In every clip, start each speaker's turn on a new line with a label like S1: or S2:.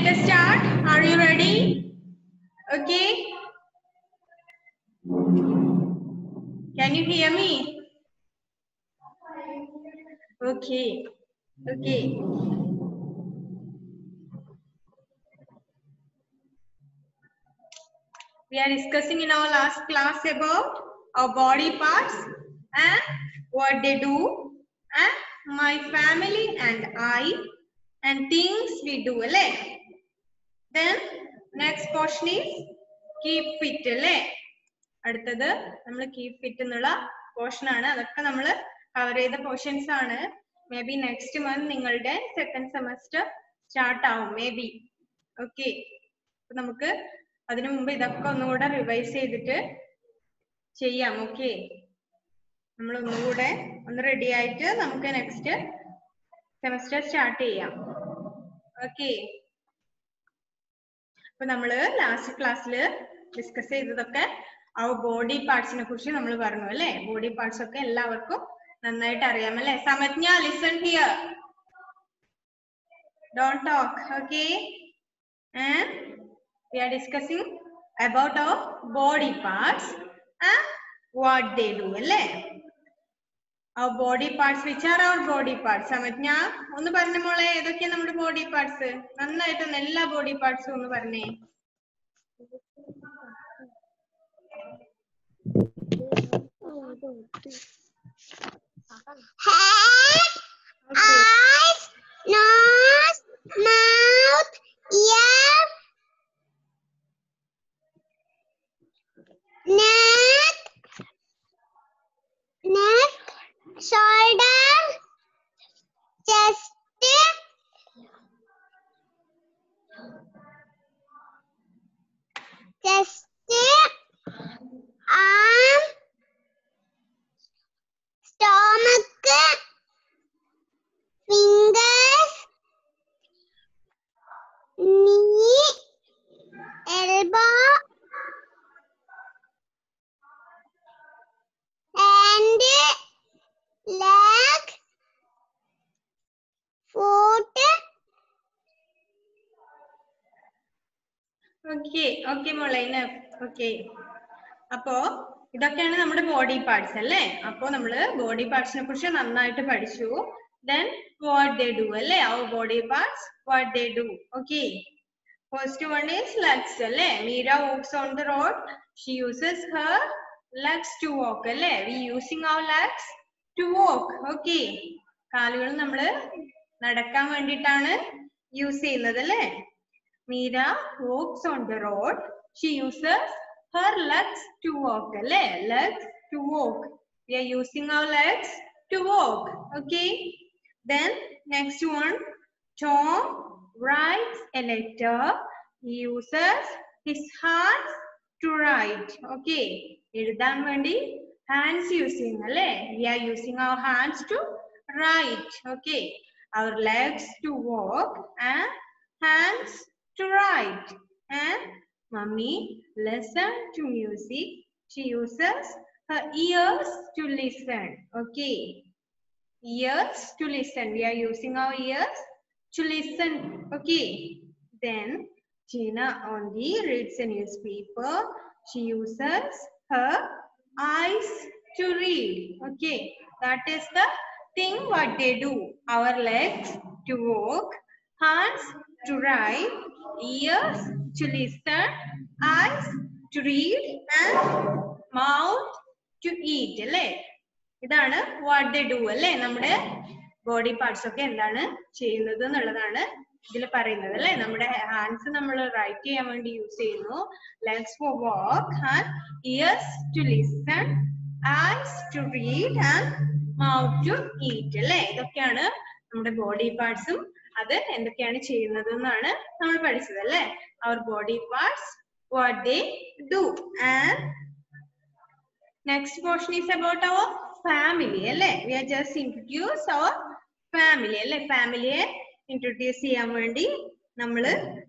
S1: let us start. Are you ready? Okay. Can you hear me? Okay. Okay. We are discussing in our last class about our body parts and what they do and my family and I and things we do അല്ലേ then next portion is keep fit അല്ലേ അടുത്തത് നമ്മൾ keep fit എന്നുള്ള portion ആണ് അതൊക്കെ നമ്മൾ cover ചെയ്ത portions ആണ് മേ ബി നെക്സ്റ്റ് മന്ത് നിങ്ങളുടെ സെക്കൻഡ് സെമസ്റ്റർ സ്റ്റാർട്ട് ആവും മേ ബി ഓക്കെ അപ്പൊ നമുക്ക് അതിനു മുമ്പ് ഇതൊക്കെ ഒന്നുകൂടെ റിവൈസ് ചെയ്തിട്ട് ചെയ്യാം ഓക്കെ നമ്മൾ ഒന്നുകൂടെ ഒന്ന് റെഡി ആയിട്ട് നമുക്ക് നെക്സ്റ്റ് സെമസ്റ്റർ സ്റ്റാർട്ട് ചെയ്യാം ഓക്കെ അപ്പൊ നമ്മള് ലാസ്റ്റ് ക്ലാസ്സിൽ ഡിസ്കസ് ചെയ്തതൊക്കെ ആ ബോഡി പാർട്സിനെ കുറിച്ച് നമ്മൾ പറഞ്ഞു അല്ലെ ബോഡി പാർട്സ് ഒക്കെ എല്ലാവർക്കും നന്നായിട്ട് അറിയാം അല്ലെ Samajna listen here don't talk okay and we are discussing about our body parts and what they do അല്ലേ our body parts which are our body parts Samajna ഒന്ന് പറഞ്ഞ മോളെ ഏതൊക്കെയാ നമ്മുടെ ബോഡി പാർട്സ് നന്നായിട്ടൊന്ന് എല്ലാ ബോഡി പാർട്സും ഒന്ന് പറഞ്ഞേ
S2: Head, eyes, nose, mouth, ear, neck, neck, shoulder, chest, chest, arm, stomach, fingers, knee, elbow, hand, leg, foot,
S1: okay okay മോളെ ഓക്കെ അപ്പോ ഇതൊക്കെയാണ് നമ്മുടെ ബോഡി പാർട്സ് അല്ലേ അപ്പോ നമ്മള് ബോഡി പാർട്സിനെ കുറിച്ച് നന്നായിട്ട് പഠിച്ചു ദെൻ വാട്ട് ദേ ഡു അല്ലേ our body parts what they do okay first one is legs അല്ലേ Meera walks on the road she uses her legs to walk അല്ലേ we using our legs to walk okay കാലുകൾ നമ്മള് നടക്കാൻ വേണ്ടിയിട്ടാണ് use ചെയ്യുന്നത് അല്ലേ Meera walks on the road. She uses her legs to walk. അല്ലേ legs to walk. We are using our legs to walk. Okay. Then next one. Tom writes a letter. He uses his hands to write. Okay. എഴുതാൻ വേണ്ടി hands use ചെയ്യുന്നു അല്ലേ we are using our hands to write. Okay. Our legs to walk and hands to write. And mummy listen to music. She uses her ears to listen. Okay. Ears to listen. We are using our ears to listen. Okay. Then Gina only reads a newspaper. She uses her eyes to read. Okay. That is the thing what they do. Our legs to walk, hands to write, ears to listen, eyes to read, and mouth to eat. അല്ലേ ഇതാണ് what they do അല്ലേ നമ്മുടെ body parts ഒക്കെ എന്താണ് ചെയ്യുന്നത് എന്നുള്ളതാണ് ഇതിൽ പറയുന്നത് അല്ലേ നമ്മുടെ ഹാൻഡ്സ് നമ്മൾ റൈറ്റ് ചെയ്യാൻ വേണ്ടി യൂസ് ചെയ്യുന്നു legs for walk and ears to listen eyes to read and mouth to eat അല്ലേ ഇതൊക്കെയാണ് നമ്മുടെ ബോഡി പാർട്സും അത് എന്തൊക്കെയാണ് ചെയ്യുന്നത് എന്നാണ് നമ്മൾ പഠിച്ചത് അല്ലേ our body parts what they do and next portion is about our family അല്ലേ we are just introduce our family അല്ലേ ഫാമിലിയെ ഇൻട്രൊഡ്യൂസ് ചെയ്യാൻ വേണ്ടി നമ്മൾ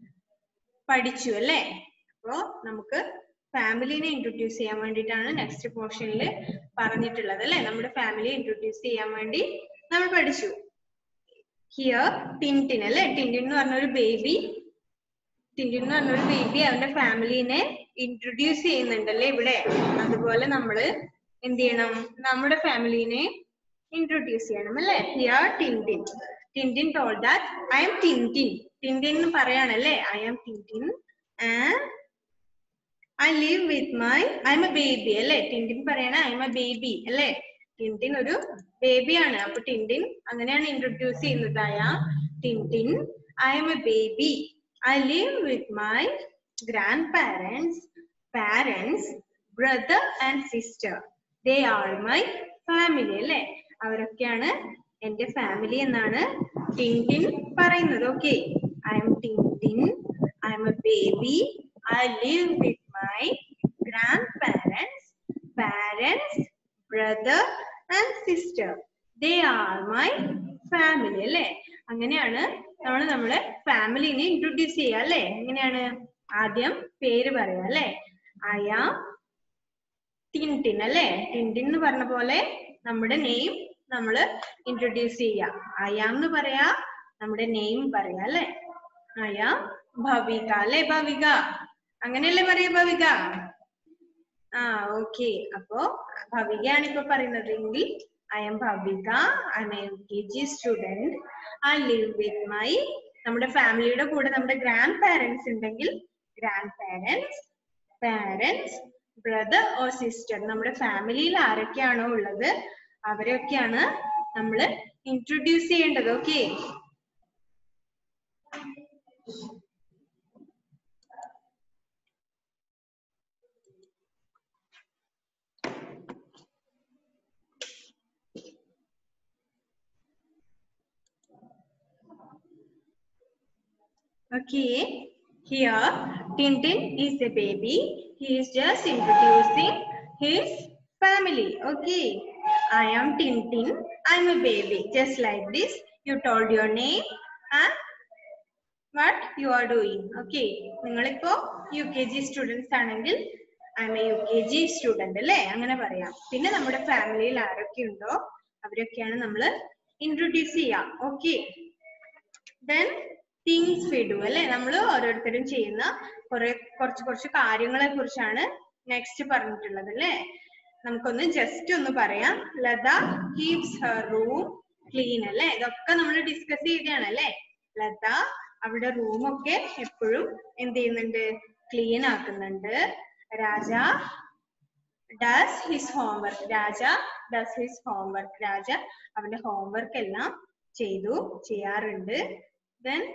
S1: പഠിച്ചു അല്ലേ അപ്പോ നമുക്ക് ഫാമിലിനെ ഇൻട്രൊഡ്യൂസ് ചെയ്യാൻ വേണ്ടിയിട്ടാണ് നെക്സ്റ്റ് പോർഷനിൽ പറഞ്ഞിട്ടുള്ളത് അല്ലെ നമ്മുടെ ഫാമിലിയെ ഇൻട്രൊഡ്യൂസ് ചെയ്യാൻ വേണ്ടി നമ്മൾ പഠിച്ചു ഹിയർ ടിൻറ്റിൻ അല്ലെ ടിൻറ്റിൻ എന്ന് പറഞ്ഞ ഒരു ബേബി ടിൻറ്റിൻ എന്ന് പറഞ്ഞൊരു ബേബി അവന്റെ ഫാമിലിനെ ഇൻട്രൊഡ്യൂസ് ചെയ്യുന്നുണ്ടല്ലേ ഇവിടെ അതുപോലെ നമ്മള് എന്ത് ചെയ്യണം നമ്മുടെ ഫാമിലിനെ ഇൻട്രൊഡ്യൂസ് ചെയ്യണം അല്ലേ here Tintin Tintin told that I'm Tintin Tintin എന്ന് പറയാണല്ലേ I am Tintin and I live with my I'm a baby അല്ലേ ടിൻറ്റിൻ പറയണ ഐ എം എ ബേബി അല്ലേ ടിൻറ്റിൻ ഒരു ബേബിയാണ് അപ്പൊ ടിൻറ്റിൻ അങ്ങനെയാണ് ഇൻട്രൊഡ്യൂസ് ചെയ്യുന്നത് I am Tintin I'm a baby I live with my grandparents parents brother and sister they are my family അല്ലേ അവരൊക്കെയാണ് എന്റെ ഫാമിലി എന്നാണ് ടിൻറ്റിൻ പറയുന്നത് okay I'm Tintin I'm a baby I live with my grandparents parents brother and sister they are my family അല്ലേ അങ്ങനെയാണ് നമ്മൾ നമ്മുടെ ഫാമിലിനെ introduce ചെയ്യുക അല്ലേ എങ്ങനെയാണ് ആദ്യം പേര് പറയാ അല്ലേ അയാ ടിൻറ്റിൻ അല്ലേ ടിൻറ്റിൻ എന്ന് പറഞ്ഞ പോലെ നമ്മുടെ നെയിം നമ്മൾ ഇൻട്രൊഡ്യൂസ് ചെയ്യാ അയാം എന്ന് പറയാ നമ്മുടെ നെയിം പറയാ അല്ലേ അയാ ഭവിക അല്ലേ ഭവിക അങ്ങനെയല്ലേ പറയാ ഭവിക ആ ഓക്കെ അപ്പോ ഭവികയാണ് ഇപ്പൊ പറയുന്നത് എങ്കിൽ I'm Bhavika I'm a K G student I live with my നമ്മുടെ ഫാമിലിയുടെ കൂടെ നമ്മുടെ ഗ്രാൻഡ് പാരന്റ്സ് ഉണ്ടെങ്കിൽ grandparents parents brother or sister നമ്മുടെ ഫാമിലിയിൽ ആരൊക്കെയാണോ ഉള്ളത് അവരൊക്കെയാണ് നമ്മൾ ഇൻട്രൊഡ്യൂസ് ചെയ്യേണ്ടത് okay Okay, here Tintin is a baby. He is just introducing his family. Okay, I am Tintin. I'm a baby. Just like this, you told your name and what you are doing. Okay, നിങ്ങളിപ്പോ U K G students ആണെങ്കിൽ I'm a U K G student അല്ലേ അങ്ങനെ പറയാം പിന്നെ നമ്മുടെ ഫാമിലിയിൽ ആരൊക്കെ ഉണ്ടോ അവരൊക്കെയാണ് നമ്മൾ ഇൻട്രൊഡ്യൂസ് ചെയ്യാം okay then things we do അല്ലെ നമ്മൾ ഓരോരുത്തരും ചെയ്യുന്ന കുറെ കുറച്ച് കുറച്ച് കാര്യങ്ങളെ കുറിച്ചാണ് നെക്സ്റ്റ് പറഞ്ഞിട്ടുള്ളത് അല്ലേ നമുക്കൊന്ന് ജസ്റ്റ് ഒന്ന് പറയാം Latha keeps her room clean അല്ലേ ഇതൊക്കെ നമ്മൾ ഡിസ്കസ് ചെയ്തതാണ് അല്ലേ ലത അവിടെ റൂമൊക്കെ എപ്പോഴും എന്ത് ചെയ്യുന്നുണ്ട് ക്ലീൻ ആക്കുന്നുണ്ട് Raja does his homework Raja does his homework Raja അവന്റെ ഹോംവർക്ക് എല്ലാം ചെയ്തു ചെയ്യാറുണ്ട് then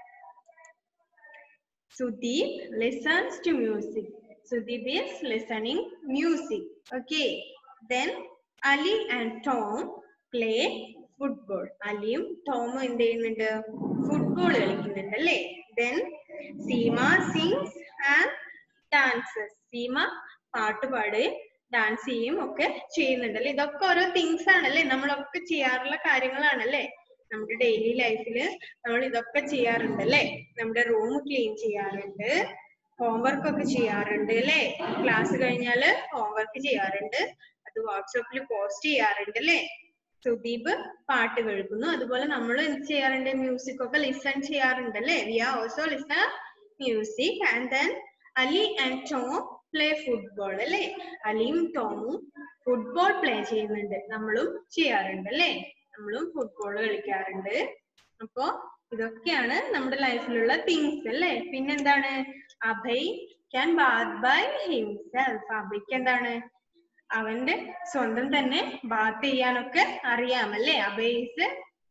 S1: Sudeep listens to music. Sudeep is listening music. Okay. Then Ali and Tom play football. അലിയും ടോമും എന്ത് ചെയ്യുന്നുണ്ട് ഫുട്ബോൾ കളിക്കുന്നുണ്ട് അല്ലേ then Seema sings and dances Seema പാട്ട് പാടുകയും ഡാൻസ് ചെയ്യും ഒക്കെ ചെയ്യുന്നുണ്ട് അല്ലേ ഇതൊക്കെ ഓരോ തിങ്സ് ആണല്ലേ നമ്മളൊക്കെ ചെയ്യാറുള്ള കാര്യങ്ങളാണല്ലേ നമ്മുടെ ഡെയിലി ലൈഫിൽ നമ്മൾ ഇതൊക്കെ ചെയ്യാറുണ്ട് അല്ലേ നമ്മുടെ റൂം ക്ലീൻ ചെയ്യാറുണ്ട് ഹോംവർക്ക് ഒക്കെ ചെയ്യാറുണ്ട് അല്ലേ ക്ലാസ് കഴിഞ്ഞാല് ഹോംവർക്ക് ചെയ്യാറുണ്ട് അത് വാട്സാപ്പിൽ പോസ്റ്റ് ചെയ്യാറുണ്ട് അല്ലേ സുദീപ് പാട്ട് കേൾക്കുന്നു അതുപോലെ നമ്മൾ എന്ത് ചെയ്യാറുണ്ട് മ്യൂസിക് ഒക്കെ ലിസൺ ചെയ്യാറുണ്ട് അല്ലേ we are also listen music and then Ali and Tom play football അല്ലേ അലിയും ടോമും ഫുട്ബോൾ പ്ലേ ചെയ്യുന്നുണ്ട് നമ്മളും ചെയ്യാറുണ്ട് അല്ലേ നമ്മളും ഫുട്ബോൾ കളിക്കാറുണ്ട് അപ്പോ ഇതൊക്കെയാണ് നമ്മുടെ ലൈഫിലുള്ള തിങ്സ് അല്ലേ പിന്നെന്താണ് Abhay can bath by himself അഭയ്ക്ക് എന്താണ് അവന്റെ സ്വന്തം തന്നെ ബാത്ത് ചെയ്യാനൊക്കെ അറിയാമല്ലേ Abhay's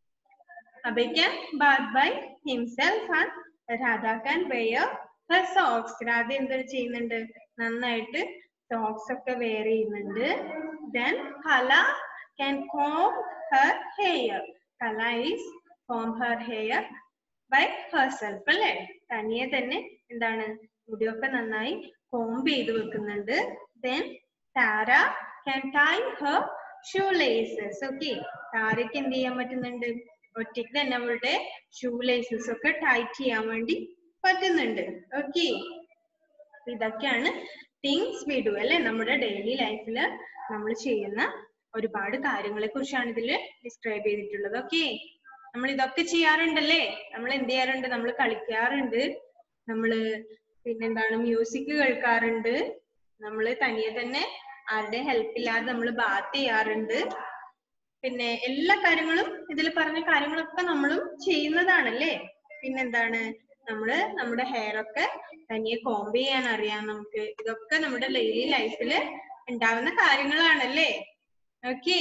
S1: Abhay can bath by himself and Radha can wear her socks Radha എന്തൊരു ചെയ്യുന്നുണ്ട് നന്നായിട്ട് സോക്സ് ഒക്കെ വെയർ ചെയ്യുന്നുണ്ട് ദെൻ കല can comb her hair. Kala is comb her hair by herself അല്ലേ തനിയെ തന്നെ എന്താണ് മുടിയൊക്കെ നന്നായി കോംബ് ചെയ്ത് വെക്കുന്നുണ്ട് then Tara can tie her shoelaces ഓക്കെ താരയ്ക്ക് എന്ത് ചെയ്യാൻ പറ്റുന്നുണ്ട് ഒറ്റയ്ക്ക് തന്നെ അവളുടെ ഷൂ ലേസസ് ഒക്കെ ടൈറ്റ് ചെയ്യാൻ വേണ്ടി പറ്റുന്നുണ്ട് ഓക്കെ ഇതൊക്കെയാണ് തിങ്സ് വി ഡു അല്ലെ നമ്മുടെ ഡെയിലി ലൈഫിൽ നമ്മൾ ചെയ്യുന്ന ഒരുപാട് കാര്യങ്ങളെ കുറിച്ചാണ് ഇതിൽ ഡിസ്ക്രൈബ് ചെയ്തിട്ടുള്ളത് ഓക്കെ നമ്മൾ ഇതൊക്കെ ചെയ്യാറുണ്ടല്ലേ നമ്മൾ എന്ത് ചെയ്യാറുണ്ട് നമ്മൾ കളിക്കാറുണ്ട് നമ്മള് പിന്നെന്താണ് മ്യൂസിക് കേൾക്കാറുണ്ട് നമ്മള് തനിയെ തന്നെ ആരുടെ ഹെൽപ്പ് ഇല്ലാതെ നമ്മൾ ബാത്ത് ചെയ്യാറുണ്ട് പിന്നെ എല്ലാ കാര്യങ്ങളും ഇതിൽ പറഞ്ഞ കാര്യങ്ങളൊക്കെ നമ്മളും ചെയ്യുന്നതാണല്ലേ പിന്നെന്താണ് നമ്മള് നമ്മുടെ ഹെയർ ഒക്കെ തനിയെ കോംബ് ചെയ്യാൻ അറിയാം നമുക്ക് ഇതൊക്കെ നമ്മുടെ ഡെയിലി ലൈഫിൽ ഉണ്ടാവുന്ന കാര്യങ്ങളാണല്ലേ okay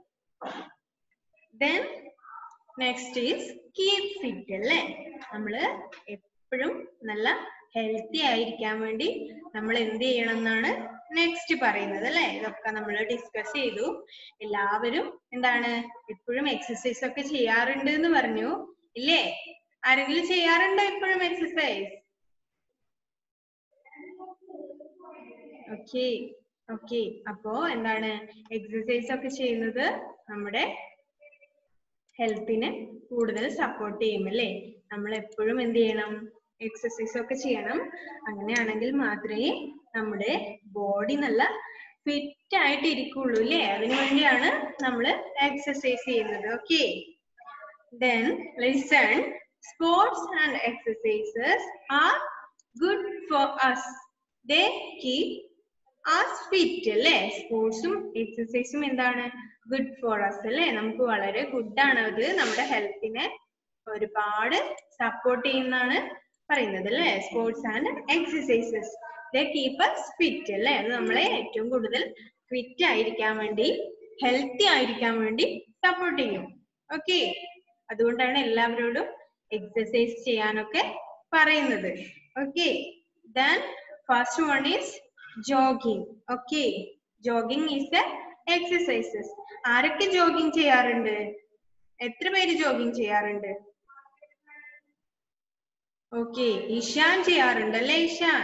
S1: then next is keep fit അല്ലേ നമ്മള് എപ്പോഴും നല്ല ഹെൽത്തി ആയിരിക്കാൻ വേണ്ടി നമ്മൾ എന്ത് ചെയ്യണം എന്നാണ് നെക്സ്റ്റ് പറയുന്നത് അല്ലെ ഇതൊക്കെ നമ്മൾ ഡിസ്കസ് ചെയ്തു എല്ലാവരും എന്താണ് എപ്പോഴും എക്സസൈസ് ഒക്കെ ചെയ്യാറുണ്ട് എന്ന് പറഞ്ഞു ഇല്ലേ ആരെങ്കിലും ചെയ്യാറുണ്ടോ എപ്പോഴും എക്സസൈസ് ഓക്കെ ഓക്കെ അപ്പോ എന്താണ് എക്സസൈസ് ഒക്കെ ചെയ്യുന്നത് നമ്മുടെ ഹെൽത്തിനെ കൂടുതൽ സപ്പോർട്ട് ചെയ്യും അല്ലേ നമ്മൾ എപ്പോഴും എന്ത് ചെയ്യണം എക്സസൈസ് ഒക്കെ ചെയ്യണം അങ്ങനെയാണെങ്കിൽ മാത്രമേ നമ്മുടെ ബോഡി നല്ല ഫിറ്റ് ആയിട്ട് ഇരിക്കുള്ളൂ അല്ലേ അതിനു വേണ്ടിയാണ് നമ്മൾ എക്സസൈസ് ചെയ്യുന്നത് okay then listen sports and exercises are good for us they keep us fit അല്ലേ സ്പോർട്സും എക്സസൈസും എന്താണ് ഗുഡ് ഫോർ അസ് അല്ലേ നമുക്ക് വളരെ ഗുഡ് ആണ് അത് നമ്മുടെ ഹെൽത്തിനെ ഒരുപാട് സപ്പോർട്ട് ചെയ്യുന്നതാണ് പറയുന്നത് അല്ലേ sports and exercises they keep us fit അല്ലേ അത് നമ്മളെ ഏറ്റവും കൂടുതൽ ഫിറ്റ് ആയിരിക്കാൻ വേണ്ടി ഹെൽത്തി ആയിരിക്കാൻ വേണ്ടി സപ്പോർട്ട് ചെയ്യും ഓക്കെ അതുകൊണ്ടാണ് എല്ലാവരോടും എക്സസൈസ് ചെയ്യാനൊക്കെ പറയുന്നത് okay then first one is jogging okay jogging is the exercises ആരൊക്കെ ജോഗിങ് ചെയ്യാറുണ്ട് എത്ര പേര് ജോഗിങ് ചെയ്യാറുണ്ട് ഓക്കെ ഇഷാൻ ചെയ്യാറുണ്ട് അല്ലേ Ishan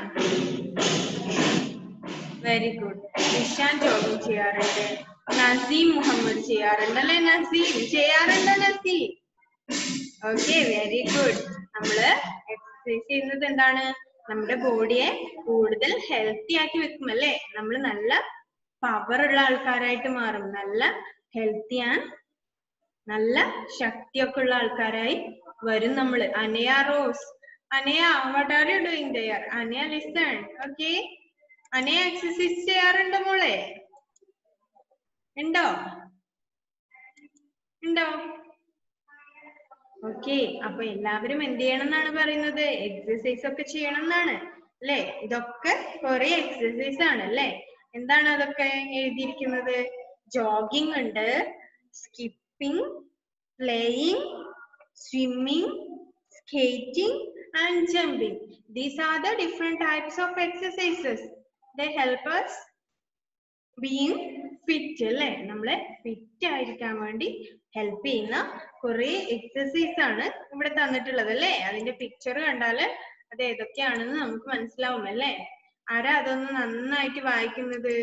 S1: very good Ishan jogging ചെയ്യാറുണ്ട് നസീം മുഹമ്മദ് ചെയ്യാറുണ്ട് അല്ലേ നസീം ചെയ്യാറുണ്ടോ നസീം ഓക്കെ വെരി ഗുഡ് നമ്മള് എക്സസൈസ് ചെയ്യുന്നത് എന്താണ് നമ്മുടെ ബോഡിയെ കൂടുതൽ ഹെൽത്തി ആക്കി വെക്കും അല്ലേ നമ്മൾ നല്ല പവർ ഉള്ള ആൾക്കാരായിട്ട് മാറും നല്ല ഹെൽത്തി ആൻഡ് നല്ല ശക്തിയൊക്കെ ഉള്ള ആൾക്കാരായി വരും നമ്മള് Anaya Rose Anaya what are you doing there Anaya listen okay Anaya exercise ചെയ്യാറുണ്ടോ മോളെ ഉണ്ടോ ഉണ്ടോ ഓക്കെ അപ്പൊ എല്ലാവരും എന്ത് ചെയ്യണം എന്നാണ് പറയുന്നത് എക്സസൈസ് ഒക്കെ ചെയ്യണം എന്നാണ് അല്ലെ ഇതൊക്കെ കുറെ എക്സസൈസ് ആണ് അല്ലെ എന്താണ് അതൊക്കെ എഴുതിയിരിക്കുന്നത് ജോഗിങ് ഉണ്ട് skipping playing swimming skating and jumping these are the different types of exercises they help us being fit അല്ലേ നമ്മളെ ഫിറ്റ് ആയിരിക്കാൻ വേണ്ടി ഹെൽപ്പ് ചെയ്യുന്ന കുറെ എക്സസൈസ് ആണ് ഇവിടെ തന്നിട്ടുള്ളത് അല്ലേ അതിന്റെ പിക്ചർ കണ്ടാല് അത് ഏതൊക്കെയാണെന്ന് നമുക്ക് മനസ്സിലാവും അല്ലേ ആരാ അതൊന്ന് നന്നായിട്ട് വായിക്കുന്നത്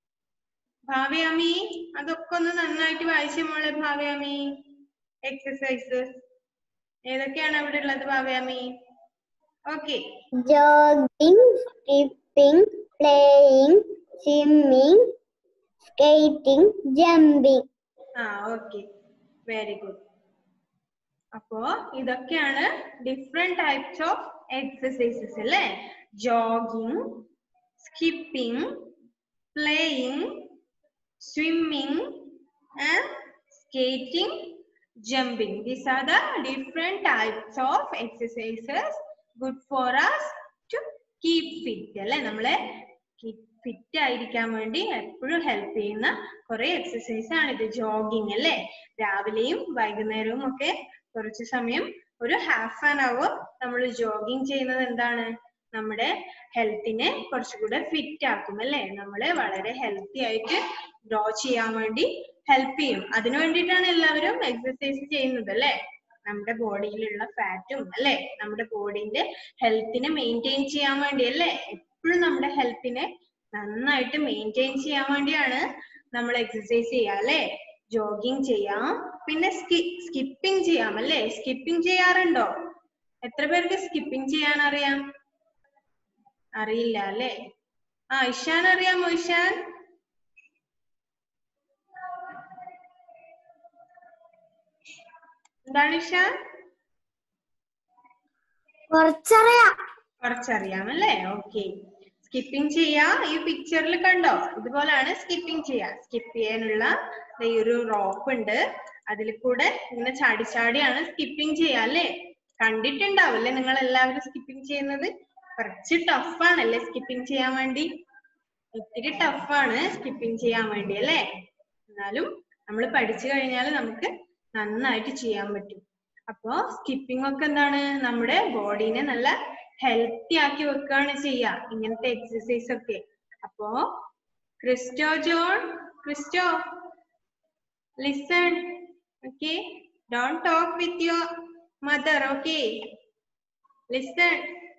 S1: ഭാവ്യാമി അതൊക്കെ ഒന്ന് നന്നായിട്ട് വായിച്ച മോളെ ഭാവ്യാമി എക്സസൈസസ് ഏതൊക്കെയാണ് അവിടെ ഉള്ളത് Bhavyami okay
S2: jogging, skipping, playing, swimming, skating, jumping.
S1: ആ ഓക്കെ വെരി ഗുഡ് അപ്പോ ഇതൊക്കെയാണ് ഡിഫറെന്റ് ടൈപ്സ് ഓഫ് എക്സസൈസസ് അല്ലേ jogging skipping playing swimming and skating jumping these are the different types of exercises good for us to keep fit അല്ലെ നമ്മളെ fit ആയിരിക്കാൻ വേണ്ടി എപ്പോഴും help ചെയ്യുന്ന കുറെ എക്സസൈസ് ആണ് ഇത് ജോഗിങ് അല്ലെ രാവിലെയും വൈകുന്നേരവും ഒക്കെ കുറച്ച് സമയം ഒരു ഹാഫ് ആൻ അവർ നമ്മൾ ജോഗിങ് ചെയ്യുന്നത് എന്താണ് നമ്മുടെ ഹെൽത്തിനെ കുറച്ചുകൂടെ ഫിറ്റ് ആക്കും അല്ലെ നമ്മളെ വളരെ ഹെൽത്തി ആയിട്ട് ഗ്രോ ചെയ്യാൻ വേണ്ടി ഹെൽപ്പ് ചെയ്യും അതിനു വേണ്ടിയിട്ടാണ് എല്ലാവരും എക്സസൈസ് ചെയ്യുന്നത് അല്ലെ നമ്മുടെ ബോഡിയിലുള്ള ഫാറ്റും അല്ലെ നമ്മുടെ ബോഡിന്റെ ഹെൽത്തിനെ മെയിൻറ്റെയിൻ ചെയ്യാൻ വേണ്ടി അല്ലെ എപ്പോഴും നമ്മുടെ ഹെൽത്തിനെ നന്നായിട്ട് മെയിൻറ്റെയിൻ ചെയ്യാൻ വേണ്ടിയാണ് നമ്മൾ എക്സസൈസ് ചെയ്യാം അല്ലെ ജോഗിങ് ചെയ്യാം പിന്നെ സ്കിപ്പിംഗ് ചെയ്യാം അല്ലെ സ്കിപ്പിംഗ് ചെയ്യാറുണ്ടോ എത്ര പേർക്ക് സ്കിപ്പിംഗ് ചെയ്യാൻ അറിയാം അറിയില്ല അല്ലെ ആ ഇഷാൻ അറിയാമോ ഇഷാൻ എന്താണ് ഇഷാൻ
S2: കുറച്ചറിയാം
S1: കുറച്ചറിയാം അല്ലേ ഓക്കെ സ്കിപ്പിംഗ് ചെയ്യാ ഈ പിക്ചറിൽ കണ്ടോ ഇതുപോലാണ് സ്കിപ്പിംഗ് ചെയ്യാ സ്കിപ്പ് ചെയ്യാനുള്ള ദേ ഈ ഒരു റോപ്പ് ഉണ്ട് അതിൽ കൂടെ ഇങ്ങനെ ചാടി ചാടിയാണ് സ്കിപ്പിംഗ് ചെയ്യാ അല്ലേ കണ്ടിട്ടുണ്ടാവില്ലേ നിങ്ങൾ എല്ലാവരും സ്കിപ്പിംഗ് ചെയ്യുന്നത് കുറച്ച് ടഫാണല്ലേ സ്കിപ്പിംഗ് ചെയ്യാൻ വേണ്ടി ഇത്തിരി ടഫാണ് സ്കിപ്പിംഗ് ചെയ്യാൻ വേണ്ടി അല്ലേ എന്നാലും നമ്മൾ പഠിച്ചു കഴിഞ്ഞാൽ നമുക്ക് നന്നായിട്ട് ചെയ്യാൻ പറ്റും അപ്പോ സ്കിപ്പിംഗ് ഒക്കെ എന്താണ് നമ്മുടെ ബോഡീനെ നല്ല ഹെൽത്തി ആക്കി വെക്കുകയാണ് ചെയ്യുക ഇങ്ങനത്തെ എക്സസൈസ് ഒക്കെ അപ്പോ Christo John Christo listen okay don't talk with your mother okay listen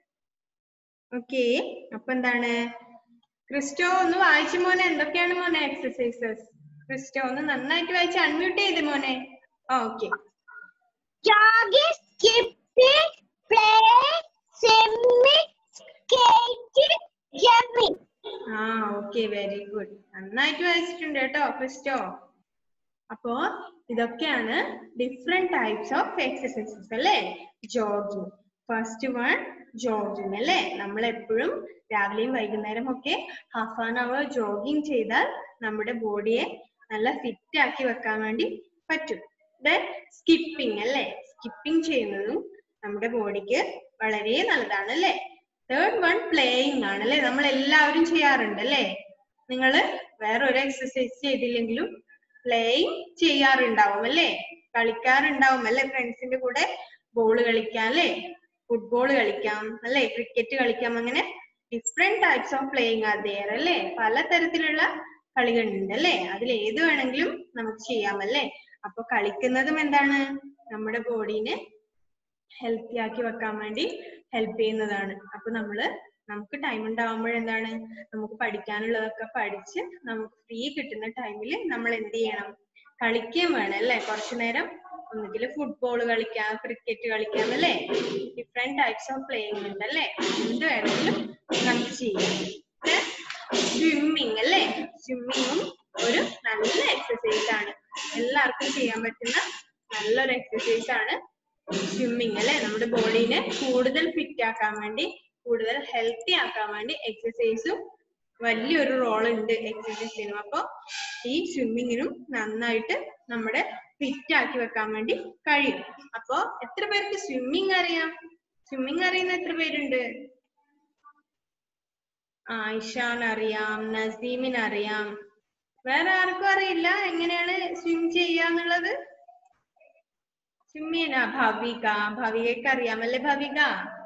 S1: okay അപ്പൊ എന്താണ് ക്രിസ്റ്റോ ഒന്ന് വായിച്ചു മോനെ എന്തൊക്കെയാണ് മോനെ എക്സസൈസസ് ക്രിസ്റ്റോ ഒന്ന് നന്നായിട്ട് വായിച്ച് അൺമ്യൂട്ട് ചെയ്ത് മോനെ okay
S2: Jogging, skipping, playing, swimming, skating, jumping.
S1: ആ ഓക്കെ വെരി ഗുഡ് നന്നായിട്ട് വായിച്ചിട്ടുണ്ട് കേട്ടോ ക്രിസ്റ്റോ അപ്പോ ഇതൊക്കെയാണ് ഡിഫറെന്റ് ടൈപ്സ് ഓഫ് എക്സസൈസസ് അല്ലേ ജോഗിങ് ഫസ്റ്റ് വൺ ജോഗിങ് അല്ലേ നമ്മൾ എപ്പോഴും രാവിലെയും വൈകുന്നേരം ഒക്കെ ഹാഫ് ആൻ അവർ ജോഗിങ് ചെയ്താൽ നമ്മുടെ ബോഡിയെ നല്ല ഫിറ്റ് ആക്കി വെക്കാൻ വേണ്ടി പറ്റും ദെൻ സ്കിപ്പിംഗ് അല്ലേ സ്കിപ്പിംഗ് ചെയ്യുന്നതും നമ്മുടെ ബോഡിക്ക് വളരെ നല്ലതാണ് അല്ലേ തേർഡ് വൺ പ്ലേയിങ് ആണ് അല്ലേ നമ്മൾ എല്ലാവരും ചെയ്യാറുണ്ട് അല്ലേ നിങ്ങൾ വേറെ ഒരു എക്സസൈസ് ചെയ്തില്ലെങ്കിലും പ്ലേയിങ് ചെയ്യാറുണ്ടാവും അല്ലേ കളിക്കാറുണ്ടാവും അല്ലേ ഫ്രണ്ട്സിന്റെ കൂടെ ബോൾ കളിക്കാം അല്ലേ ഫുട്ബോൾ കളിക്കാം അല്ലേ ക്രിക്കറ്റ് കളിക്കാം അങ്ങനെ different types of playing are there അല്ലേ പലതരത്തിലുള്ള കളികളുണ്ട് അല്ലേ അതിൽ ഏത് വേണമെങ്കിലും നമുക്ക് ചെയ്യാം അല്ലേ അപ്പൊ കളിക്കുന്നതും എന്താണ് നമ്മുടെ ബോഡീനെ ഹെൽത്തി ആക്കി വെക്കാൻ വേണ്ടി ഹെൽപ്പ് ചെയ്യുന്നതാണ് അപ്പൊ നമ്മള് നമുക്ക് ടൈം ഉണ്ടാവുമ്പോഴെന്താണ് നമുക്ക് പഠിക്കാനുള്ളതൊക്കെ പഠിച്ച് നമുക്ക് ഫ്രീ കിട്ടുന്ന ടൈമിൽ നമ്മൾ എന്ത് ചെയ്യണം കളിക്കുകയും വേണം അല്ലേ കുറച്ചു നേരം ഒന്നുകിൽ ഫുട്ബോൾ കളിക്കാം ക്രിക്കറ്റ് കളിക്കാം അല്ലേ ഡിഫറെന്റ് ടൈപ്സ് ഓഫ് പ്ലേയിങ് ഉണ്ട് അല്ലേ എന്ത് വേണമെങ്കിലും നമുക്ക് ചെയ്യാം സ്വിമ്മിങ് അല്ലേ സ്വിമ്മിങ്ങും ഒരു നല്ല എക്സസൈസ് ആണ് എല്ലാവർക്കും ചെയ്യാൻ പറ്റുന്ന നല്ലൊരു എക്സസൈസ് ആണ് സ്വിമ്മിങ് അല്ലെ നമ്മുടെ ബോഡീനെ കൂടുതൽ ഫിറ്റ് ആക്കാൻ വേണ്ടി കൂടുതൽ ഹെൽത്തി ആക്കാൻ വേണ്ടി എക്സസൈസും വലിയൊരു റോൾ ഉണ്ട് എക്സസൈസിനും അപ്പൊ ഈ സ്വിമ്മിങ്ങിനും നന്നായിട്ട് നമ്മുടെ ഫിറ്റ് ആക്കി വെക്കാൻ വേണ്ടി കഴിയും അപ്പൊ എത്ര പേർക്ക് സ്വിമ്മിങ് അറിയാം സ്വിമ്മിങ് അറിയുന്ന എത്ര പേരുണ്ട് ആ ഇഷാൻ അറിയാം നസീമിന് അറിയാം വേറെ ആർക്കും അറിയില്ല എങ്ങനെയാണ് സ്വിം ചെയ്യാന്നുള്ളത് സ്വിം ചെയ്യാനാ ഭവിക ഭവികയ്ക്ക് അറിയാമല്ലേ ഭവിക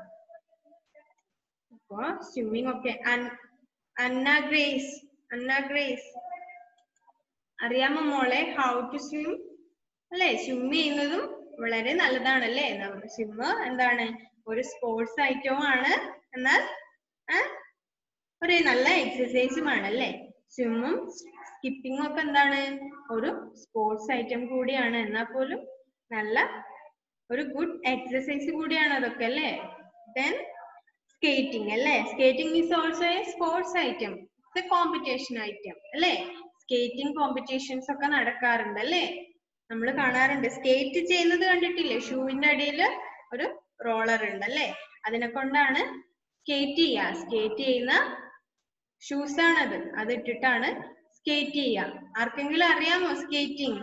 S1: അപ്പൊ സ്വിമ്മിങ് ഒക്കെ അൻ- അന്ന ഗ്രേസ് അന്ന ഗ്രേസ് അറിയാമോ മോളെ ഹൗ ടു സ്വിം അല്ലെ സ്വിം ചെയ്യുന്നതും വളരെ നല്ലതാണല്ലേ സ്വിം എന്താണ് ഒരു സ്പോർട്സ് ഐറ്റവും ആണ് എന്നാൽ ആ, ഒരു നല്ല എക്സസൈസുമാണ് അല്ലേ സ്വിമ്മും സ്കിപ്പിങ്ങും ഒക്കെ എന്താണ് ഒരു സ്പോർട്സ് ഐറ്റം കൂടിയാണ് എന്നാൽ പോലും നല്ല ഒരു ഗുഡ് എക്സസൈസ് കൂടിയാണ് അതൊക്കെ അല്ലേ ദെൻ സ്കേറ്റിംഗ് അല്ലേ skating is also a sports item it's a competition item അല്ലേ സ്കേറ്റിംഗ് കോമ്പറ്റീഷൻസ് ഒക്കെ നടക്കാറുണ്ട് അല്ലേ നമ്മൾ കാണാറുണ്ട് സ്കേറ്റ് ചെയ്യുന്നത് കണ്ടിട്ടില്ലേ ഷൂവിന്റെ അടിയിൽ ഒരു റോളർ ഉണ്ട് അല്ലേ അതിനെ കൊണ്ടാണ് സ്കേറ്റ് ചെയ്യുക സ്കേറ്റ് ചെയ്യുന്ന ഷൂസ് ആണത് അത് ഇട്ടിട്ടാണ് സ്കേറ്റ് ചെയ്യുക ആർക്കെങ്കിലും അറിയാമോ സ്കേറ്റിംഗ്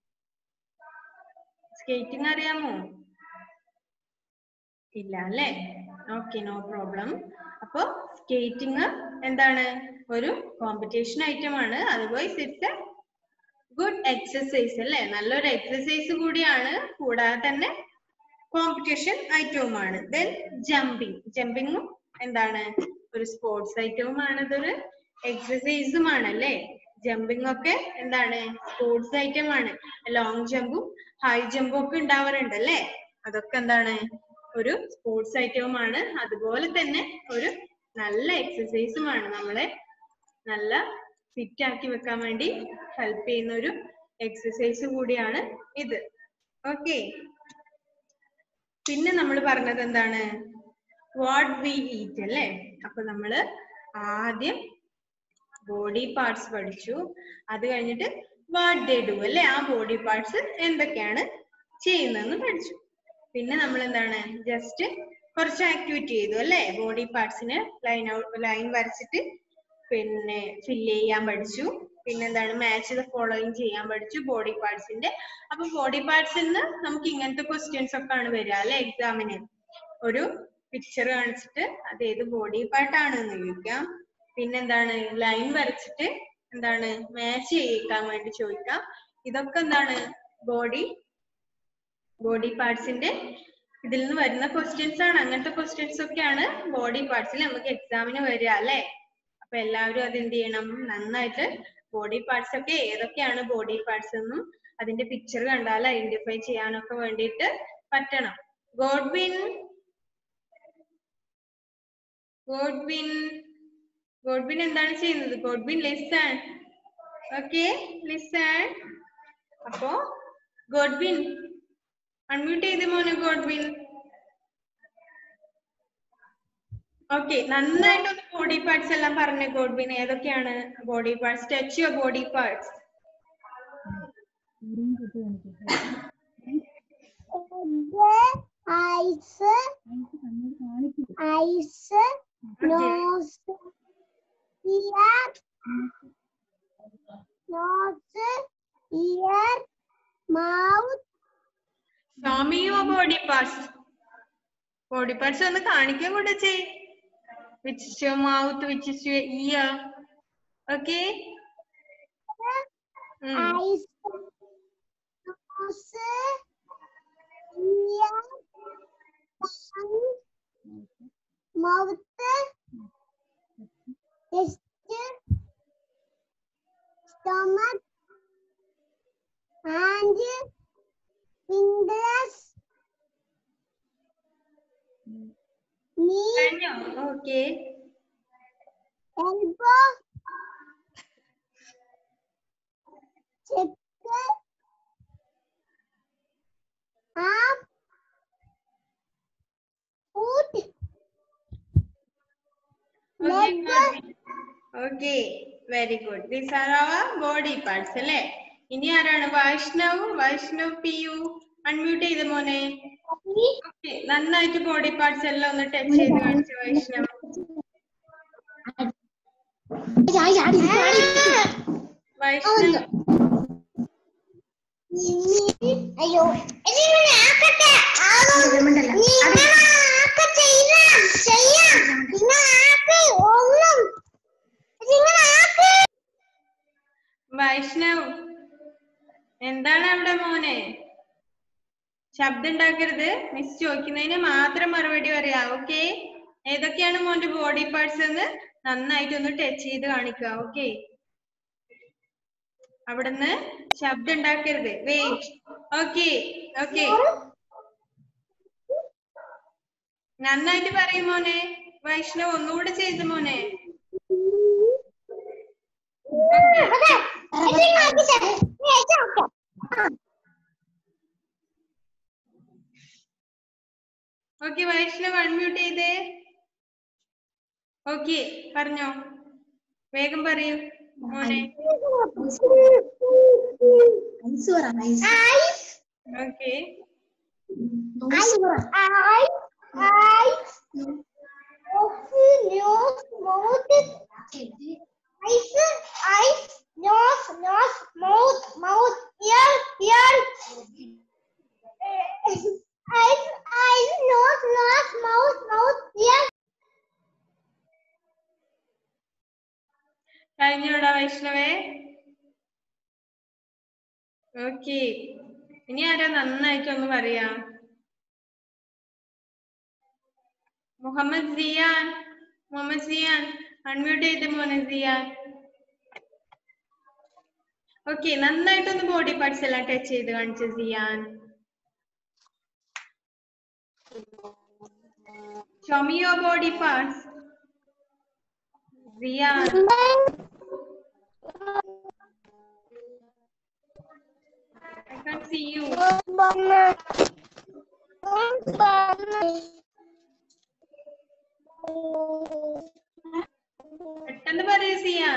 S1: സ്കേറ്റിംഗ് അറിയാമോ ഇല്ല അല്ലേ ഓക്കെ നോ പ്രോബ്ലം അപ്പൊ സ്കേറ്റിംഗ് എന്താണ് ഒരു കോമ്പറ്റീഷൻ ഐറ്റം ആണ് അതുപോലെ ഇറ്റ്സ് എ ഗുഡ് എക്സസൈസ് അല്ലേ നല്ലൊരു എക്സസൈസ് കൂടിയാണ് കൂടാതെ തന്നെ കോമ്പറ്റീഷൻ ഐറ്റവുമാണ് ദെൻ ജമ്പിങ് ജമ്പിങ്ങും എന്താണ് ഒരു സ്പോർട്സ് ഐറ്റവുമാണ് ഇതൊരു എക്സസൈസുമാണ് അല്ലേ ജമ്പിങ് ഒക്കെ എന്താണ് സ്പോർട്സ് ഐറ്റം ആണ് ലോങ് ജമ്പും ഹൈ ജമ്പും ഒക്കെ ഉണ്ടാവാറുണ്ട് അല്ലേ അതൊക്കെ എന്താണ് ഒരു സ്പോർട്സ് ഐറ്റവുമാണ് അതുപോലെ തന്നെ ഒരു നല്ല എക്സസൈസുമാണ് നമ്മളെ നല്ല ഫിറ്റ് ആക്കി വെക്കാൻ വേണ്ടി ഹെൽപ്പ് ചെയ്യുന്ന ഒരു എക്സസൈസ് കൂടിയാണ് ഇത് ഓക്കെ പിന്നെ നമ്മൾ പറഞ്ഞത് എന്താണ് വാട്ട് വി ഈറ്റ് അല്ലേ അപ്പൊ നമ്മള് ആദ്യം ബോഡി പാർട്സ് പഠിച്ചു അത് കഴിഞ്ഞിട്ട് വാട്ട് ദേ ഡു അല്ലേ ആ ബോഡി പാർട്സ് എന്തൊക്കെയാണ് ചെയ്യുന്നതെന്ന് പഠിച്ചു പിന്നെ നമ്മൾ എന്താണ് ജസ്റ്റ് കുറച്ച് ആക്ടിവിറ്റി ചെയ്തു അല്ലേ ബോഡി പാർട്സിന് ലൈൻ ലൈൻ വരച്ചിട്ട് പിന്നെ ഫില്ല് ചെയ്യാൻ പഠിച്ചു പിന്നെന്താണ് മാച്ച് ദ ഫോളോയിങ് ചെയ്യാൻ പഠിച്ചു ബോഡി പാർട്സിന്റെ അപ്പൊ ബോഡി പാർട്സിൽ നിന്ന് നമുക്ക് ഇങ്ങനത്തെ ക്വസ്റ്റ്യൻസ് ഒക്കെ ആണ് വരിക അല്ലെ എക്സാമിന് ഒരു പിക്ചർ കാണിച്ചിട്ട് അത് ഏത് ബോഡി പാർട്ട് ആണ് എന്ന് ചോദിക്കാം പിന്നെന്താണ് ലൈൻ വരച്ചിട്ട് എന്താണ് മാച്ച് ചെയ്യിക്കാൻ വേണ്ടി ചോദിക്കാം ഇതൊക്കെ എന്താണ് ബോഡി ബോഡി പാർട്സിന്റെ ഇതിൽ നിന്ന് വരുന്ന ക്വസ്റ്റ്യൻസ് ആണ് അങ്ങനത്തെ ക്വസ്റ്റ്യൻസ് ഒക്കെയാണ് ബോഡി പാർട്സിൽ നമുക്ക് എക്സാമിന് വരിക അല്ലെ അപ്പൊ എല്ലാവരും അത് എന്ത് ചെയ്യണം നന്നായിട്ട് ബോഡി പാർട്സ് ഒക്കെ ഏതൊക്കെയാണ് ബോഡി പാർട്സ് എന്നും അതിന്റെ പിക്ചർ കണ്ടാൽ ഐഡന്റിഫൈ ചെയ്യാനൊക്കെ വേണ്ടിയിട്ട് പറ്റണം ഗോഡ്വിൻ ഗോഡ്വിൻ ഗോഡ്വിൻ എന്താണ് ചെയ്യുന്നത് ഗോഡ്വിൻ ലിസൺ ഓക്കെ ലിസൺ അപ്പോ ഗോഡ്വിൻ അൺമ്യൂട്ട് ചെയ്ത് മോനെ ഗോഡ്വിൻ ഓക്കെ നന്നായിട്ടൊന്ന് ബോഡി പാർട്സ് എല്ലാം പറഞ്ഞ ഗോഡ്വിൻ ഏതൊക്കെയാണ് body parts touch your body parts
S2: eyes, eyes, nose, ear, nose, ear, mouth,
S1: show me your body parts body parts ഒന്ന് കാണിക്കാൻ കൂടെ ചെയ് which is your mouth which is your ear okay
S2: eyes, nose, ear, tongue, mouth, chest, stomach, hand, fingers, knee,
S1: കഴിഞ്ഞോ okay
S2: elbow, check, arm, foot, leg,
S1: okay very good these are our body parts അല്ലേ ഇനി ആരാണ് Vaishnav Vaishnav P U unmute ചെയ്ത് മോനെ okay നന്നായിട്ട് body parts എല്ലാം ഒന്ന് touch ചെയ്ത് കാണിച്ചു വൈഷ്ണവ് വൈഷ്ണവ്
S2: അയ്യോ നിങ്ങളെ ആക്കട്ടെ നിങ്ങളെ ആക്കട്ടെ ഇല്ല ചെയ്യാം നിങ്ങൾ ആക്ക് ഒന്നും നിങ്ങൾ ആക്ക്
S1: വൈഷ്ണവ് എന്താണ് അവിടെ മോനെ ശബ്ദം ഉണ്ടാക്കരുത് മിസ് ചോദിക്കുന്നതിന് മാത്രം മറുപടി പറയാ ഓക്കെ ഏതൊക്കെയാണ് മോന്റെ ബോഡി പാർട്സ് എന്ന് നന്നായിട്ട് ഒന്ന് ടച്ച് ചെയ്ത് കാണിക്കുക ഓക്കെ അവിടുന്ന് ശബ്ദം ഉണ്ടാക്കരുത് വെയിറ്റ് ഓക്കെ ഓക്കെ നന്നായിട്ട് പറയും മോനെ വൈഷ്ണവ് ഒന്നുകൂടെ ചെയ്തു മോനെ ഓക്കെ വൈഷ്ണവ് അൺമ്യൂട്ട് ചെയ്തേ ഓക്കെ പറഞ്ഞോ വേഗം പറയൂ മോനെ ഓക്കെ കഴിഞ്ഞോടാ വൈഷ്ണവേ ഓക്കെ ഇനി ആരാ നന്നായിട്ടൊന്ന് പറയാ മുഹമ്മദ് സിയാൻ മുഹമ്മദ് സിയാൻ അൺമ്യൂട്ട് ചെയ്ത് മോനെ സിയാൻ ഓക്കെ നന്നായിട്ടൊന്ന് ബോഡി പാർട്സ് എല്ലാം ടച്ച് ചെയ്ത് കാണിച്ചു സിയാൻ Show me your body parts. Ziyan. I can't see you. പെട്ടെന്ന് പറയൂ സിയാൻ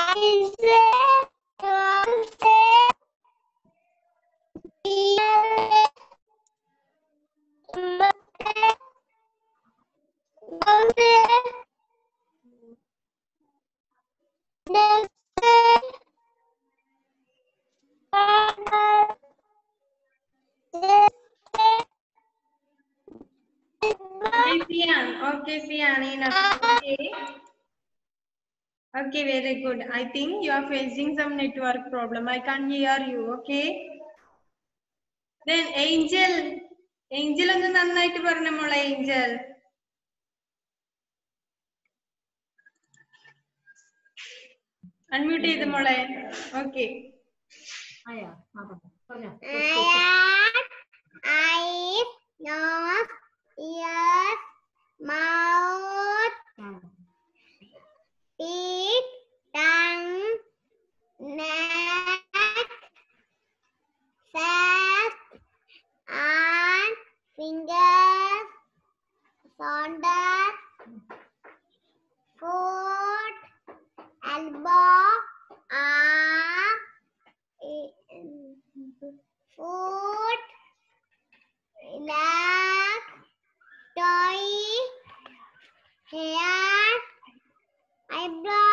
S1: Okay, Sian. Okay, Sian. Enough. Okay. Okay, very good. I think you are facing some network problem. I can't hear you. Okay. Then Angel. Angel ഒന്ന് നന്നായിട്ട് പറഞ്ഞ മോളെ Angel. Unmute ചെയ്ത് മോളെ okay
S3: ആയാ ആ പറഞ്ഞോ പറഞ്ഞോ
S2: eyes, nose, ears, mouth,
S3: ആ.
S2: teeth, tongue, neck, face, and fingers, shoulder, foot, elbow, arm, eh, foot, leg, toe, hair, eyebrow.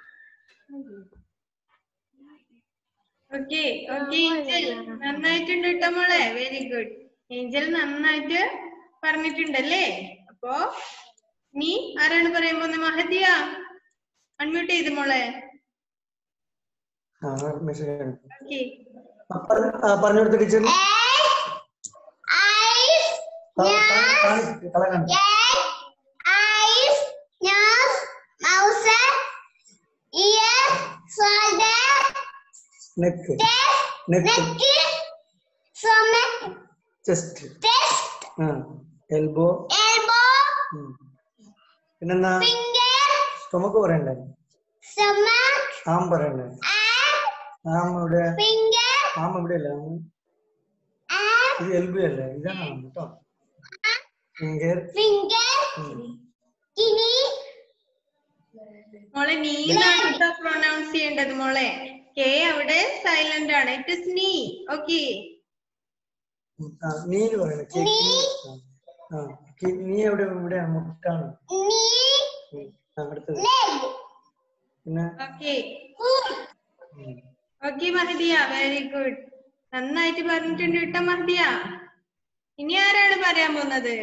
S1: Okay okay Angel നന്നായിട്ടുണ്ട് കേട്ടോ മോളെ വെരി ഗുഡ് ഏഞ്ചൽ നന്നായിട്ട് പറഞ്ഞിട്ടുണ്ടല്ലേ അപ്പോ നീ ആരാണ് പറയാൻ പോകുന്നത് മഹദിയ അൺമ്യൂട്ട് ചെയ്ത് മോളെ
S4: ആ മെസ്സേജ്
S1: ഓക്കെ
S4: പറഞ്ഞു കൊടുത്ത ടീച്ചർ
S2: eyes,
S4: തല കാണിച്ചു
S2: eyes, nose, mouth, ear, shoulder,
S4: neck
S2: chest,
S4: neck
S2: neck, stomach,
S4: chest
S2: chest,
S4: ആ എൽബോ
S2: elbow,
S4: പിന്നെന്നാ
S2: finger,
S4: സ്റ്റൊമക്ക് പറയണ്ടേ
S2: stomach,
S4: ആം പറയണ്ടേ
S2: and
S4: ആം ഇവിടെ
S2: finger,
S4: ആം ഇവിടെ അല്ലേ ആം
S2: and
S4: ഇത് എൽബോ അല്ലേ ഇതാണ് ആം കേട്ടോ ഫിംഗർ
S2: finger, kidney,
S1: മോളെ നീ എന്നാണ് കേട്ടോ പ്രൊനൗൺസ് ചെയ്യേണ്ടത് മോളെ കെ അവിടെ സൈലന്റ് ആണ് ഇറ്റ് ഇസ് നീ ഓക്കെ
S4: നീന്ന് പറയണേ കേ-
S2: നീ.
S4: ആ കി- നീ എവിടെ ഇവിടെയാണ് മുട്ടാണ്
S2: knee,
S4: ഉം. ആ, അടുത്തത്
S2: leg,
S4: പിന്നെ
S1: ഓക്കെ
S2: foot.
S4: ഉം.
S1: ഓക്കെ മഹദിയ വെരി ഗുഡ് നന്നായിട്ട് പറഞ്ഞിട്ടുണ്ട് കേട്ടോ മഹദിയ ഇനി ആരാണ് പറയാൻ പോകുന്നത്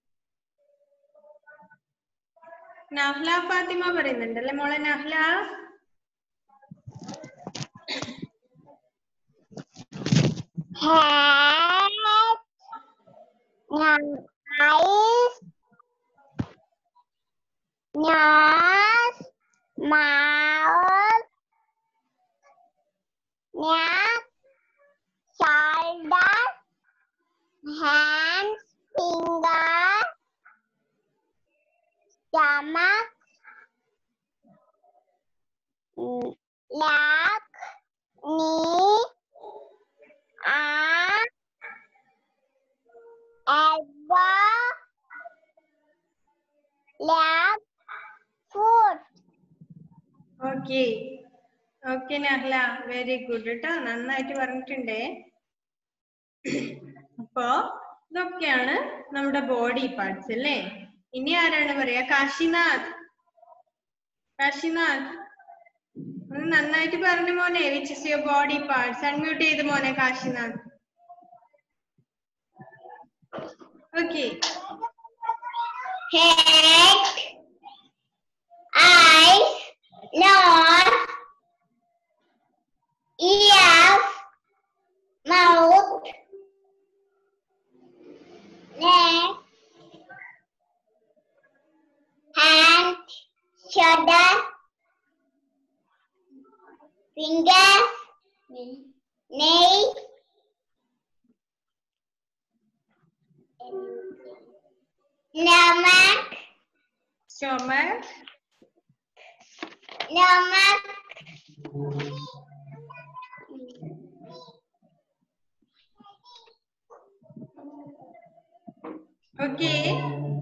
S1: നഹ്ല ഫാത്തിമ പറയുന്നുണ്ടല്ലേ മോളെ Nahla
S2: head, nose, eyes, nose, mouth, neck, shoulder, hands, finger, stomach, mm, leg, knee, arm, elbow, leg, foot.
S1: Okay okay Nahla very good കേട്ടോ നന്നായിട്ട് പറഞ്ഞിട്ടുണ്ടേ അപ്പോ ഇതൊക്കെയാണ് നമ്മുടെ ബോഡി പാർട്സ് അല്ലേ ഇനി ആരാണ് പറയാ കാശിനാഥ് കാശിനാഥ് ഒന്ന് നന്നായിട്ട് പറഞ്ഞു മോനെ which is your body parts unmute ചെയ്ത് മോനെ Kashinath okay
S2: Head, eyes, nose, ears, mouth, neck, hand, shoulder, finger, nail, stomach,
S1: stomach
S2: stomach,
S1: okay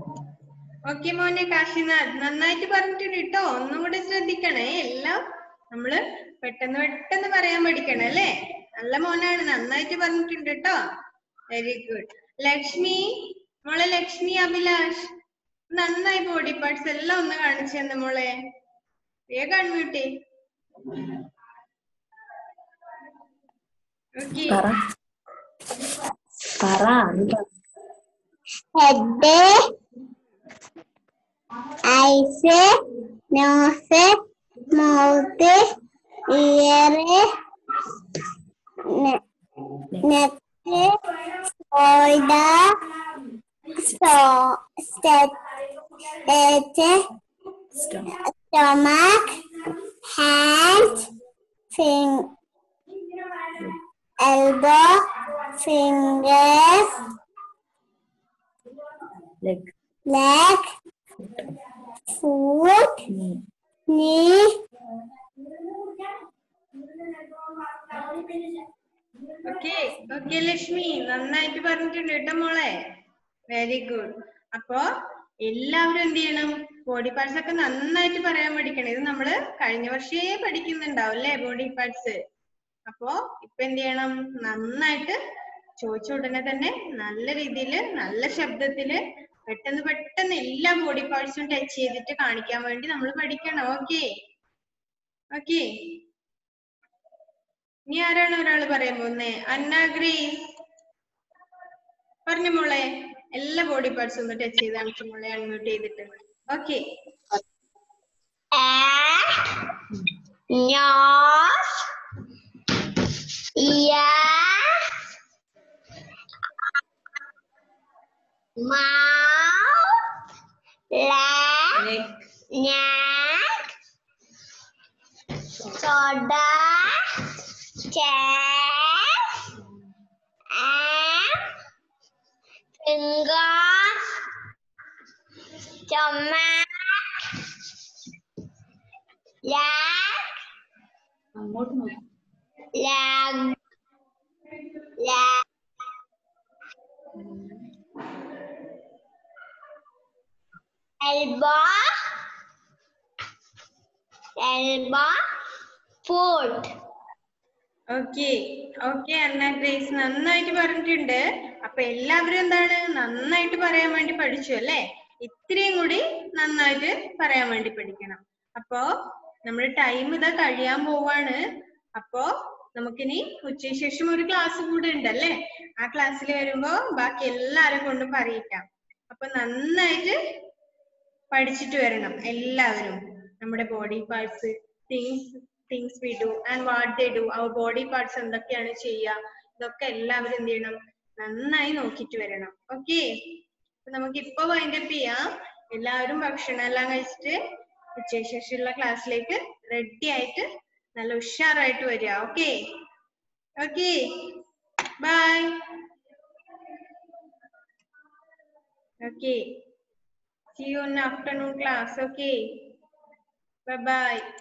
S1: okay മോനെ കാശിനാഥ് നന്നായിട്ട് പറഞ്ഞിട്ടുണ്ട് കേട്ടോ ഒന്നും കൂടെ ശ്രദ്ധിക്കണേ എല്ലാം നമ്മള് പെട്ടെന്ന് പെട്ടെന്ന് പറയാൻ പഠിക്കണം അല്ലേ നല്ല മോനാണ് നന്നായിട്ട് പറഞ്ഞിട്ടുണ്ട് കേട്ടോ വെരി ഗുഡ് ലക്ഷ്മി മോളെ ലക്ഷ്മി അഭിലാഷ് നന്നായി ബോഡി പാർട്സ് എല്ലാം ഒന്ന് കാണിച്ചു തന്നെ മോളെ വേഗം അൺമ്യൂട്ടേ ഓക്കെ
S5: പറ പറ എന്താ
S2: head, eyes, nose, mouth, ear, ne- neck, shoulder, so, step, head, stomach, hand, fing, elbow, fingers,
S5: leg
S2: leg, foot, knee,
S1: okay okay Lakshmi നന്നായിട്ട് പറഞ്ഞിട്ടുണ്ട് കേട്ടോ മോളെ വെരി ഗുഡ് അപ്പോ എല്ലാവരും എന്ത് ചെയ്യണം ബോഡി പാർട്സ് ഒക്കെ നന്നായിട്ട് പറയാൻ പഠിക്കണം ഇത് നമ്മള് കഴിഞ്ഞ വർഷേ പഠിക്കുന്നുണ്ടാവും അല്ലേ ബോഡി പാർട്സ് അപ്പോ ഇപ്പൊ എന്ത് ചെയ്യണം നന്നായിട്ട് ചോദിച്ച ഉടനെ തന്നെ നല്ല രീതിയിൽ നല്ല ശബ്ദത്തില് പെട്ടെന്ന് പെട്ടെന്ന് എല്ലാ ബോഡി പാർട്സും ടച്ച് ചെയ്തിട്ട് കാണിക്കാൻ വേണ്ടി നമ്മൾ പഠിക്കണം ഓക്കെ ഓക്കെ ഇനി ആരാണ് ഒരാൾ പറയാൻ പോകുന്നേ അന്ന ഗ്രേസ് പറഞ്ഞു മോളെ എല്ലാ ബോഡി പാർട്സും ഒന്ന് ടച്ച് ചെയ്ത് കാണിച്ചു മോളെ അൺമ്യൂട്ട് ചെയ്തിട്ട് okay
S2: nose, ear, mouth, leg, neck, shoulder, chest, arm, fingers, stomach, leg,
S3: അങ്ങോട്ട് നോക്കി
S2: leg, leg, elbow, elbow, foot.
S1: Okay okay Anna Grace നന്നായിട്ട് പറഞ്ഞിട്ടുണ്ട് അപ്പൊ എല്ലാവരും എന്താണ് നന്നായിട്ട് പറയാൻ വേണ്ടി പഠിച്ചു അല്ലേ ഇത്രയും കൂടി നന്നായിട്ട് പറയാൻ വേണ്ടി പഠിക്കണം അപ്പോ നമ്മുടെ ടൈം ഇതാ കഴിയാൻ പോവാണ് അപ്പോ നമുക്കിനി ഉച്ചയ്ക്ക് ശേഷം ഒരു ക്ലാസ് കൂടെ ഉണ്ട് അല്ലേ ആ ക്ലാസ്സിൽ വരുമ്പോ ബാക്കി എല്ലാരും കൊണ്ടും പറയിക്കാം അപ്പൊ നന്നായിട്ട് പഠിച്ചിട്ട് വരണം എല്ലാവരും നമ്മുടെ body parts things things we do and what they do our body parts എന്തൊക്കെയാണ് ചെയ്യുക ഇതൊക്കെ എല്ലാവരും എന്ത് ചെയ്യണം നന്നായി നോക്കിയിട്ട് വരണം ഓക്കെ നമുക്ക് ഇപ്പൊ വൈൻഡപ്പ് ചെയ്യാം എല്ലാവരും ഭക്ഷണം എല്ലാം കഴിച്ചിട്ട് ഉച്ചയ്ക്ക് ശേഷമുള്ള ക്ലാസ്സിലേക്ക് റെഡി ആയിട്ട് നല്ല ഉഷാറായിട്ട് വരിക okay okay bye okay See you in afternoon class. Okay. Bye bye.